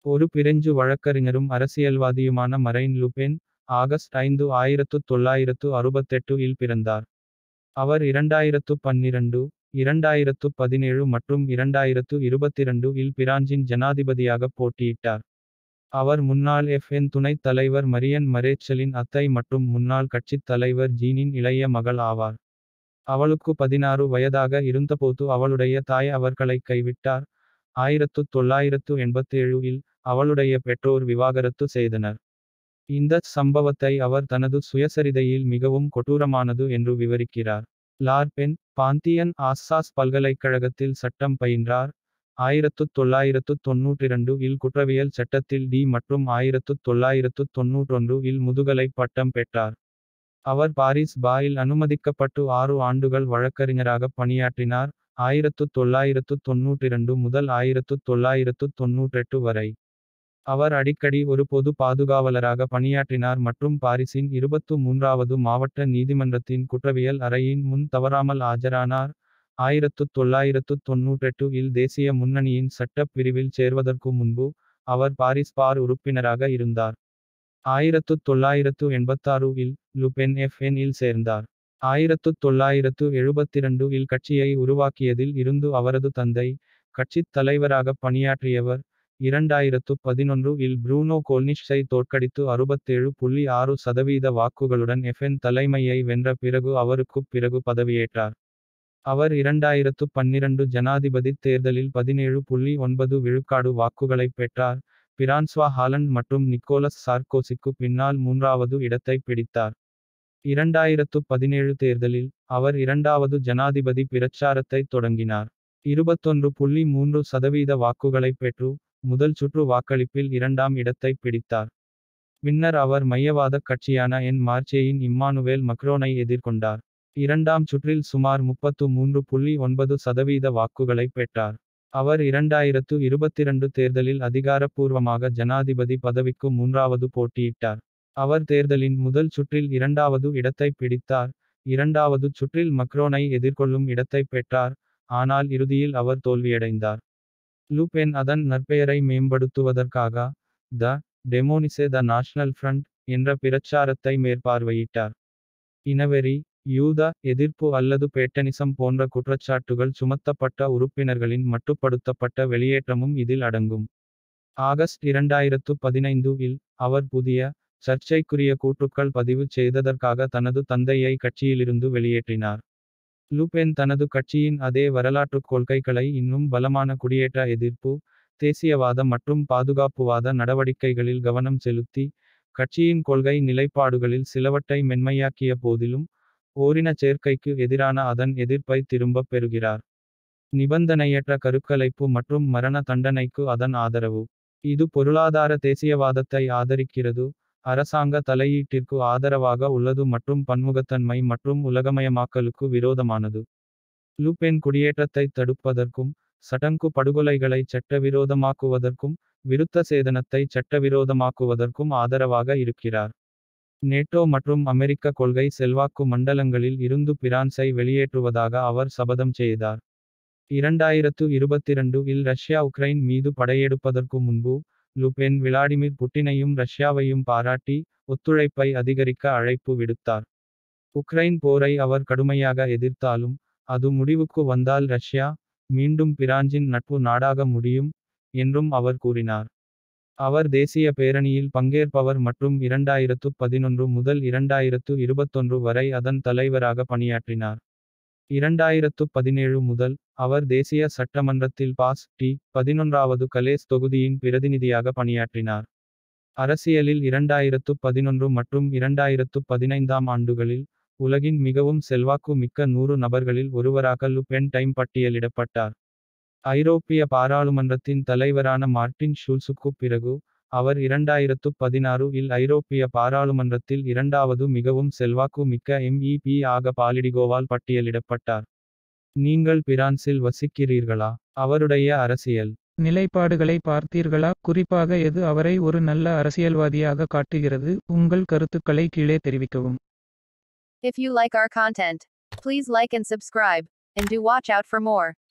ஒரு பிரெஞ்சு வழக்கறிஞரும் அரசியல்வாதியுமான மரைன் லுபென் ஆகஸ்ட் ஐந்து ஆயிரத்து தொள்ளாயிரத்து அறுபத்தெட்டு இல் பிறந்தார் அவர் இரண்டாயிரத்து பன்னிரண்டு இரண்டாயிரத்து பதினேழு மற்றும் இரண்டாயிரத்து இருபத்திரண்டு இல் பிரான்சின் ஜனாதிபதியாக போட்டியிட்டார் அவர் முன்னாள் எஃப்என் துணைத் தலைவர் மரியன் மரேச்சலின் அத்தை மற்றும் முன்னாள் கட்சித் தலைவர் ஜீனின் இளைய மகள் ஆவார் அவளுக்கு பதினாறு வயதாக இருந்தபோது அவளுடைய தாய் அவர்களை கைவிட்டார் ஆயிரத்து தொள்ளாயிரத்து எண்பத்தேழு இல் அவளுடைய பெற்றோர் விவாகரத்து செய்தனர் இந்தச் சம்பவத்தை அவர் தனது சுயசரிதையில் மிகவும் கொடூரமானது என்று விவரிக்கிறார் லார்பென் பாந்தியன் ஆஸ்ஸாஸ் பல்கலைக்கழகத்தில் சட்டம் பயின்றார் ஆயிரத்து தொள்ளாயிரத்து தொன்னூற்றிரண்டு இல் குற்றவியல் சட்டத்தில் டி மற்றும் ஆயிரத்து தொள்ளாயிரத்து தொன்னூற்றொன்று இல் முதுகலை பட்டம் பெற்றார் அவர் பாரிஸ் பாயில் அனுமதிக்கப்பட்டு ஆறு ஆண்டுகள் வழக்கறிஞராக பணியாற்றினார் ஆயிரத்து தொள்ளாயிரத்து தொன்னூற்றிரண்டு முதல் ஆயிரத்து தொள்ளாயிரத்து தொன்னூற்றெட்டு வரை அவர் அடிக்கடி ஒரு பொது பாதுகாவலராக பணியாற்றினார் மற்றும் பாரிஸின் இருபத்து மூன்றாவது மாவட்ட நீதிமன்றத்தின் குற்றவியல் அறையின் முன் தவறாமல் ஆஜரானார் ஆயிரத்து தொள்ளாயிரத்து தொன்னூற்றெட்டு இல் தேசிய முன்னணியின் சட்டப் பிரிவில் சேர்வதற்கு முன்பு அவர் பாரிஸ் பார் உறுப்பினராக இருந்தார் ஆயிரத்து தொள்ளாயிரத்து எண்பத்தாறு இல் லுபென் எஃப்என் இல் சேர்ந்தார் ஆயிரத்து தொள்ளாயிரத்து எழுபத்திரண்டு இல் கட்சியை உருவாக்கியதில் இருந்து அவரது தந்தை கட்சித் தலைவராக பணியாற்றியவர் இரண்டாயிரத்து பதினொன்று இல் ப்ரூனோ கோல்னிஷ்ஸை தோற்கடித்து அறுபத்தேழு புள்ளி ஆறு சதவீத வாக்குகளுடன் எஃப்என் தலைமையை வென்ற பிறகு அவருக்குப் பிறகு பதவியேற்றார் அவர் இரண்டாயிரத்து பன்னிரண்டு ஜனாதிபதித் தேர்தலில் பதினேழு புள்ளி ஒன்பது விழுக்காடு வாக்குகளைப் பெற்றார் பிரான்ஸ்வா ஹாலண்ட் மற்றும் நிக்கோலஸ் சார்கோசிக்கு பின்னால் மூன்றாவது இடத்தை பிடித்தார் இரண்டாயிரத்து பதினேழு தேர்தலில் அவர் இரண்டாவது ஜனாதிபதி பிரச்சாரத்தை தொடங்கினார் இருபத்தொன்று புள்ளி மூன்று சதவீத வாக்குகளைப் பெற்று முதல் சுற்று வாக்களிப்பில் இரண்டாம் இடத்தை பிடித்தார் பின்னர் அவர் மையவாதக் கட்சியான என் மார்ச்சேயின் இம்மானுவேல் மக்ரோனை எதிர்கொண்டார் இரண்டாம் சுற்றில் சுமார் முப்பத்து மூன்று புள்ளி ஒன்பது சதவீத வாக்குகளை பெற்றார் அவர் இரண்டாயிரத்து இருபத்திரண்டு தேர்தலில் அதிகாரப்பூர்வமாக ஜனாதிபதி பதவிக்கு மூன்றாவது போட்டியிட்டார் அவர் தேர்தலின் முதல் சுற்றில் இரண்டாவது இடத்தை பிடித்தார் இரண்டாவது சுற்றில் மக்ரோனை எதிர்கொள்ளும் இடத்தை பெற்றார் ஆனால் இறுதியில் அவர் தோல்வியடைந்தார் லூபென் அதன் நற்பெயரை மேம்படுத்துவதற்காக த டெமோனிசே த நாஷனல் ஃப்ரண்ட் என்ற பிரச்சாரத்தை மேற்பார்வையிட்டார் இனவெறி யூத எதிர்ப்பு அல்லது பேட்டனிசம் போன்ற குற்றச்சாட்டுகள் சுமத்தப்பட்ட உறுப்பினர்களின் மட்டுப்படுத்தப்பட்ட வெளியேற்றமும் இதில் அடங்கும் ஆகஸ்ட் இரண்டாயிரத்து பதினைந்து இல் அவர் புதிய சர்ச்சைக்குரிய கூற்றுக்கள் பதிவு செய்ததற்காக தனது தந்தையை கட்சியிலிருந்து வெளியேற்றினார் லூபென் தனது கட்சியின் அதே வரலாற்றுக் கொள்கைகளை இன்னும் பலமான குடியேற்ற எதிர்ப்பு தேசியவாத மற்றும் பாதுகாப்புவாத நடவடிக்கைகளில் கவனம் செலுத்தி கட்சியின் கொள்கை நிலைப்பாடுகளில் சிலவற்றை மென்மையாக்கிய போதிலும் ஓரின சேர்க்கைக்கு எதிரான அதன் எதிர்ப்பை திரும்பப் பெறுகிறார் நிபந்தனையற்ற கருக்கலைப்பு மற்றும் மரண தண்டனைக்கு அதன் ஆதரவு இது பொருளாதார தேசியவாதத்தை ஆதரிக்கிறது அரசாங்க தலையீட்டிற்கு ஆதரவாக உள்ளது மற்றும் பன்முகத்தன்மை மற்றும் உலகமயமாக்கலுக்கு விரோதமானது லூபென் குடியேற்றத்தை தடுப்பதற்கும் சடங்கு படுகொலைகளை சட்டவிரோதமாக்குவதற்கும் விருத்த சேதனத்தை சட்டவிரோதமாக்குவதற்கும் ஆதரவாக இருக்கிறார் நேட்டோ மற்றும் அமெரிக்க கொள்கை செல்வாக்கு மண்டலங்களில் இருந்து பிரான்ஸை வெளியேற்றுவதாக அவர் சபதம் செய்தார் இரண்டாயிரத்து இருபத்திரண்டு இல் ரஷ்யா உக்ரைன் மீது படையெடுப்பதற்கு முன்பு லுபென் விளாடிமிர் புட்டினையும் ரஷ்யாவையும் பாராட்டி ஒத்துழைப்பை அதிகரிக்க அழைப்பு விடுத்தார் உக்ரைன் போரை அவர் கடுமையாக எதிர்த்தாலும் அது முடிவுக்கு வந்தால் ரஷ்யா மீண்டும் பிரான்சின் நட்பு நாடாக முடியும் என்றும் அவர் கூறினார் அவர் தேசிய பேரணியில் பங்கேற்பவர் மற்றும் இரண்டாயிரத்து பதினொன்று முதல் இரண்டாயிரத்து இருபத்தொன்று வரை அதன் தலைவராக பணியாற்றினார் இரண்டாயிரத்து பதினேழு முதல் அவர் தேசிய சட்டமன்றத்தில் பாஸ் டி பதினொன்றாவது கலேஸ் தொகுதியின் பிரதிநிதியாக பணியாற்றினார் அரசியலில் இரண்டாயிரத்து பதினொன்று மற்றும் இரண்டாயிரத்து பதினைந்தாம் ஆண்டுகளில் உலகின் மிகவும் செல்வாக்கு மிக்க நூறு நபர்களில் ஒருவராக லுபென் டைம் பட்டியலிடப்பட்டார் ஐரோப்பிய பாராளுமன்றத்தின் தலைவரான மார்டின் ஷூல்ஸுக்கு பிறகு அவர் இரண்டாயிரத்து பதினாறு இல் ஐரோப்பிய பாராளுமன்றத்தில் இரண்டாவது மிகவும் செல்வாக்கு மிக்க எம்இபி ஆக பாலிடிகோவால் பட்டியலிடப்பட்டார் நீங்கள் பிரான்சில் வசிக்கிறீர்களா அவருடைய அரசியல் நிலைப்பாடுகளை பார்த்தீர்களா குறிப்பாக எது அவரை ஒரு நல்ல அரசியல்வாதியாக காட்டுகிறது உங்கள் கருத்துக்களை கீழே தெரிவிக்கவும் If you like our content, please like and subscribe, and do watch out for more.